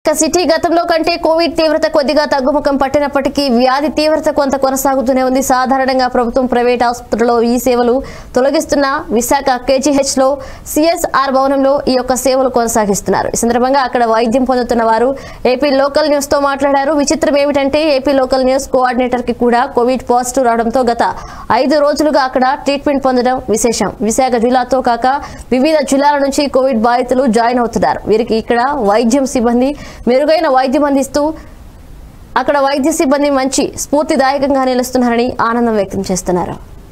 ఇక సిటీ గతంలో కంటే కోవిడ్ తీవ్రత కొద్దిగా తగ్గుముఖం పట్టినప్పటికీ వ్యాధి తీవ్రత కొంత కొనసాగుతూనే ఉంది సాధారణంగా ప్రభుత్వం ప్రైవేట్ ఆసుపత్రుల్లో ఈ సేవలు తొలగిస్తున్న విశాఖ కేజీహెచ్ లో సిఎస్ఆర్ భవనంలో ఈ యొక్క సేవలు కొనసాగిస్తున్నారు ఈ సందర్భంగా అక్కడ వైద్యం పొందుతున్న వారు ఏపీ లోకల్ న్యూస్ తో మాట్లాడారు విచిత్రం ఏమిటంటే ఏపీ లోకల్ న్యూస్ కోఆర్డినేటర్ కి కూడా కోవిడ్ పాజిటివ్ రావడంతో గత ఐదు రోజులుగా అక్కడ ట్రీట్మెంట్ పొందడం విశేషం విశాఖ జిల్లాతో కాక వివిధ జిల్లాల నుంచి కోవిడ్ బాధితులు జాయిన్ అవుతున్నారు వీరికి ఇక్కడ వైద్యం సిబ్బంది మెరుగైన వైద్యం అందిస్తూ అక్కడ వైద్య సిబ్బంది మంచి స్ఫూర్తిదాయకంగా నిలుస్తున్నారని ఆనందం వ్యక్తం చేస్తున్నారు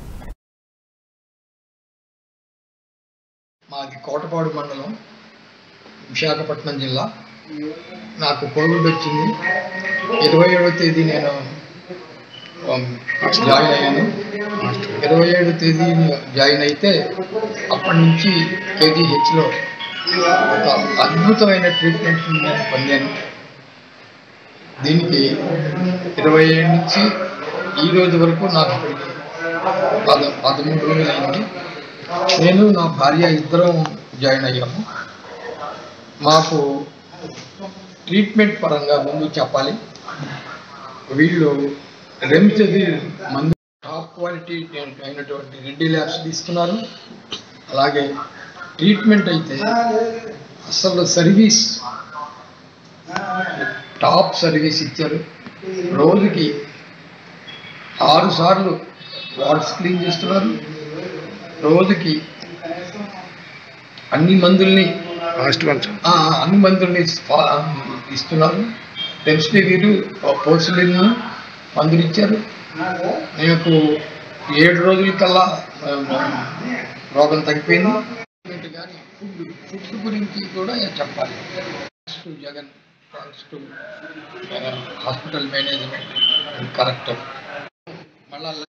మాది కోటపాడు మండలం విశాఖపట్నం జిల్లా నాకు కోవిడ్ వచ్చింది ఇరవై ఏడవ తేదీ నేను ఉమ్, జాయిన్ అయ్యాను ఇరవై ఏడవ తేదీ జాయిన్ అయితే అప్పటి నుంచి కేజీహెచ్లో ఒక అద్భుతమైన ట్రీట్మెంట్ నేను పొందాను దీనికి ఇరవై ఏడు నుంచి ఈ రోజు వరకు నాకు ఇప్పటికి పద పదమూడు రోజులు అయింది నేను నా భార్య ఇద్దరం జాయిన్ అయ్యాము మాకు ట్రీట్మెంట్ పరంగా ముందు చెప్పాలి వీళ్ళు రెమ్సెసివిర్ మందు టాప్ క్వాలిటీ అయినటువంటి రెడ్డి ల్యాబ్స్ తీసుకున్నారు అలాగే ట్రీట్మెంట్ అయితే అసలు సర్వీస్ టాప్ సర్వీస్ ఇచ్చారు రోజుకి ఆరు సార్లు వార్డ్స్ క్లీన్ చేస్తున్నారు రోజుకి అన్ని మందుల్ని ఆ, అన్ని మందుల్ని స్పా- ఇస్తున్నారు రెమ్స్టివిర్ పోర్సిలిన్ మందులు ఇచ్చారు నాకు ఏడు రోజుల కల్లా ఆ, రోగం తగ్గిపోయింది కానీ ఫుడ్ ఫుడ్ గురించి కూడా చెప్పాలి thanks to Jagan thanks to hospital management correct మళ్ళా